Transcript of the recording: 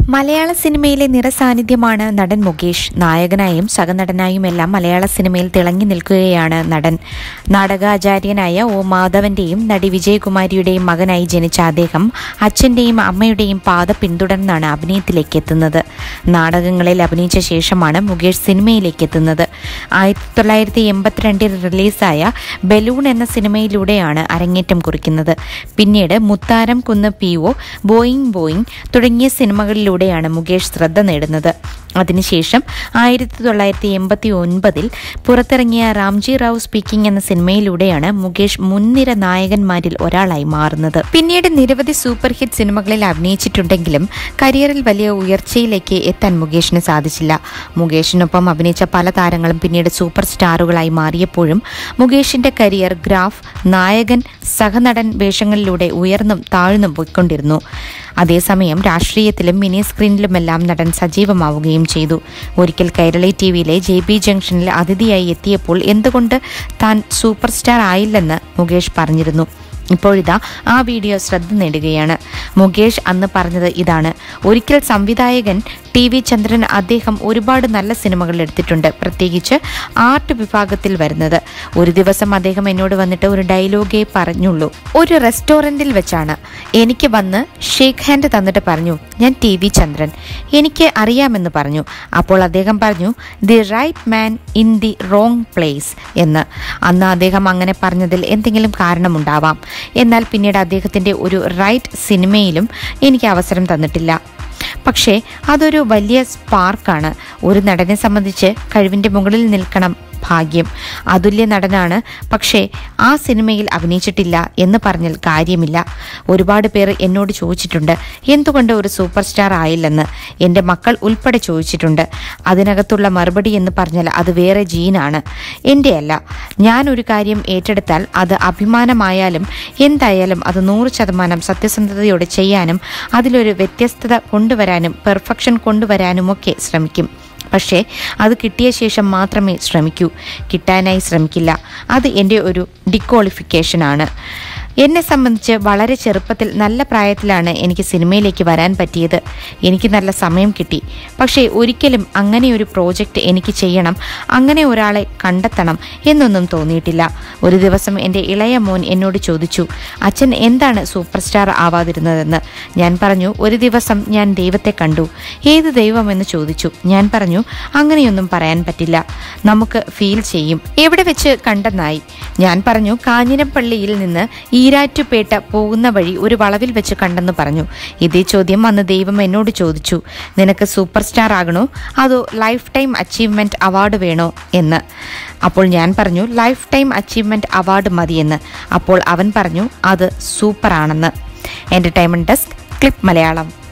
മലയാള സിനിമയിലെ നിറസാന്നിധ്യമാണ് നടൻ മുകേഷ് നായകനായും സഹനടനായും എല്ലാം മലയാള സിനിമയിൽ തിളങ്ങി നിൽക്കുകയാണ് നടൻ നാടകാചാര്യനായ ഒ മാധവന്റെയും നടി വിജയകുമാരിയുടെയും മകനായി ജനിച്ച അദ്ദേഹം അച്ഛന്റെയും അമ്മയുടെയും പാത പിന്തുടർന്നാണ് അഭിനയത്തിലേക്ക് എത്തുന്നത് നാടകങ്ങളിൽ അഭിനയിച്ച ശേഷമാണ് മുകേഷ് സിനിമയിലേക്ക് എത്തുന്നത് ആയിരത്തി തൊള്ളായിരത്തി എൺപത്തിരണ്ടിൽ റിലീസായ ബലൂൺ എന്ന സിനിമയിലൂടെയാണ് അരങ്ങേറ്റം കുറിക്കുന്നത് പിന്നീട് മുത്താരം കുന്ന് പി ഒ ബോയിങ് ബോയിങ് തുടങ്ങിയ സിനിമകളിലൂടെയാണ് മുകേഷ് ശ്രദ്ധ നേടുന്നത് അതിനുശേഷം ആയിരത്തി തൊള്ളായിരത്തി എൺപത്തി ഒൻപതിൽ പുറത്തിറങ്ങിയ റാംജി റാവു സ്പീക്കിംഗ് എന്ന സിനിമയിലൂടെയാണ് മുകേഷ് മുൻനിര നായകന്മാരിൽ ഒരാളായി മാറുന്നത് പിന്നീട് നിരവധി സൂപ്പർ ഹിറ്റ് സിനിമകളിൽ അഭിനയിച്ചിട്ടുണ്ടെങ്കിലും കരിയറിൽ വലിയ ഉയർച്ചയിലേക്ക് എത്താൻ മുകേഷിന് സാധിച്ചില്ല മുകേഷിനൊപ്പം അഭിനയിച്ച പല താരങ്ങളും പിന്നീട് സൂപ്പർ സ്റ്റാറുകളായി മാറിയപ്പോഴും മുകേഷിന്റെ കരിയർ ഗ്രാഫ് നായകൻ സഹനടൻ വേഷങ്ങളിലൂടെ ഉയർന്നും താഴ്ന്നും പോയിക്കൊണ്ടിരുന്നു അതേസമയം രാഷ്ട്രീയത്തിലും മിനി സ്ക്രീനിലുമെല്ലാം നടൻ സജീവമാവുകയും ചെയ്തു ഒരിക്കൽ കൈരളി ടി വിയിലെ ജെ ബി ജംഗ്ഷനിൽ അതിഥിയായി എത്തിയപ്പോൾ എന്തുകൊണ്ട് താൻ സൂപ്പർ സ്റ്റാർ ആയില്ലെന്ന് മുകേഷ് പറഞ്ഞിരുന്നു ഇപ്പോഴിതാ ആ വീഡിയോ ശ്രദ്ധ നേടുകയാണ് മുകേഷ് അന്ന് പറഞ്ഞത് ഇതാണ് ഒരിക്കൽ സംവിധായകൻ ടി വി ചന്ദ്രൻ അദ്ദേഹം ഒരുപാട് നല്ല സിനിമകൾ എടുത്തിട്ടുണ്ട് പ്രത്യേകിച്ച് ആർട്ട് വിഭാഗത്തിൽ വരുന്നത് ഒരു ദിവസം അദ്ദേഹം എന്നോട് വന്നിട്ട് ഒരു ഡയലോഗേ പറഞ്ഞുള്ളൂ ഒരു റെസ്റ്റോറൻറ്റിൽ വെച്ചാണ് എനിക്ക് വന്ന് ഷേക്ക് ഹാൻഡ് തന്നിട്ട് പറഞ്ഞു ഞാൻ ടി വി ചന്ദ്രൻ എനിക്ക് അറിയാമെന്ന് പറഞ്ഞു അപ്പോൾ അദ്ദേഹം പറഞ്ഞു the right man in the wrong place എന്ന് അന്ന് അദ്ദേഹം അങ്ങനെ പറഞ്ഞതിൽ എന്തെങ്കിലും കാരണമുണ്ടാവാം എന്നാൽ പിന്നീട് അദ്ദേഹത്തിൻ്റെ ഒരു റൈറ്റ് സിനിമയിലും എനിക്ക് അവസരം തന്നിട്ടില്ല പക്ഷേ അതൊരു വലിയ സ്പാർക്കാണ് ഒരു നടനെ സംബന്ധിച്ച് കഴിവിൻ്റെ മുകളിൽ നിൽക്കണം ഭാഗ്യം അതുല്യ നടനാണ് പക്ഷേ ആ സിനിമയിൽ അഭിനയിച്ചിട്ടില്ല എന്ന് പറഞ്ഞാൽ കാര്യമില്ല ഒരുപാട് പേർ എന്നോട് ചോദിച്ചിട്ടുണ്ട് എന്തുകൊണ്ട് ഒരു സൂപ്പർ സ്റ്റാർ ആയില്ലെന്ന് എൻ്റെ മക്കൾ ഉൾപ്പെടെ ചോദിച്ചിട്ടുണ്ട് അതിനകത്തുള്ള മറുപടി എന്ന് പറഞ്ഞാൽ അത് വേറെ ജീനാണ് എൻ്റെ അല്ല ഞാൻ ഒരു കാര്യം ഏറ്റെടുത്താൽ അത് അഭിമാനമായാലും എന്തായാലും അത് നൂറ് ശതമാനം സത്യസന്ധതയോടെ ചെയ്യാനും അതിലൊരു വ്യത്യസ്തത കൊണ്ടുവരാനും പെർഫെക്ഷൻ കൊണ്ടുവരാനുമൊക്കെ ശ്രമിക്കും പക്ഷേ അത് കിട്ടിയ ശേഷം മാത്രമേ ശ്രമിക്കൂ കിട്ടാനായി ശ്രമിക്കില്ല അത് എൻ്റെ ഒരു ഡിക്വാളിഫിക്കേഷനാണ് എന്നെ സംബന്ധിച്ച് വളരെ ചെറുപ്പത്തിൽ നല്ല പ്രായത്തിലാണ് എനിക്ക് സിനിമയിലേക്ക് വരാൻ പറ്റിയത് എനിക്ക് നല്ല സമയം കിട്ടി പക്ഷേ ഒരിക്കലും അങ്ങനെ ഒരു പ്രോജക്റ്റ് എനിക്ക് ചെയ്യണം അങ്ങനെ ഒരാളെ കണ്ടെത്തണം എന്നൊന്നും തോന്നിയിട്ടില്ല ഒരു ദിവസം എൻ്റെ ഇളയ മോൻ എന്നോട് ചോദിച്ചു അച്ഛൻ എന്താണ് സൂപ്പർ സ്റ്റാർ ആവാതിരുന്നതെന്ന് ഞാൻ പറഞ്ഞു ഒരു ദിവസം ഞാൻ ദൈവത്തെ കണ്ടു ഏത് ദൈവമെന്ന് ചോദിച്ചു ഞാൻ പറഞ്ഞു അങ്ങനെയൊന്നും പറയാൻ പറ്റില്ല നമുക്ക് ഫീൽ ചെയ്യും എവിടെ വെച്ച് കണ്ടെന്നായി ഞാൻ പറഞ്ഞു കാഞ്ഞിരപ്പള്ളിയിൽ നിന്ന് ഈരാറ്റുപേട്ട പോകുന്ന വഴി ഒരു വളവിൽ വെച്ച് കണ്ടെന്ന് പറഞ്ഞു ഇതേ ചോദ്യം അന്ന് ദൈവം എന്നോട് ചോദിച്ചു നിനക്ക് സൂപ്പർ സ്റ്റാർ ആകണോ അതോ ലൈഫ് ടൈം അച്ചീവ്മെന്റ് അവാർഡ് വേണോ എന്ന് അപ്പോൾ ഞാൻ പറഞ്ഞു ലൈഫ് ടൈം അച്ചീവ്മെന്റ് അവാർഡ് മതിയെന്ന് അപ്പോൾ അവൻ പറഞ്ഞു അത് സൂപ്പറാണെന്ന് എൻ്റർടൈൻമെൻറ്റ് ഡെസ്ക് ക്ലിപ്പ് മലയാളം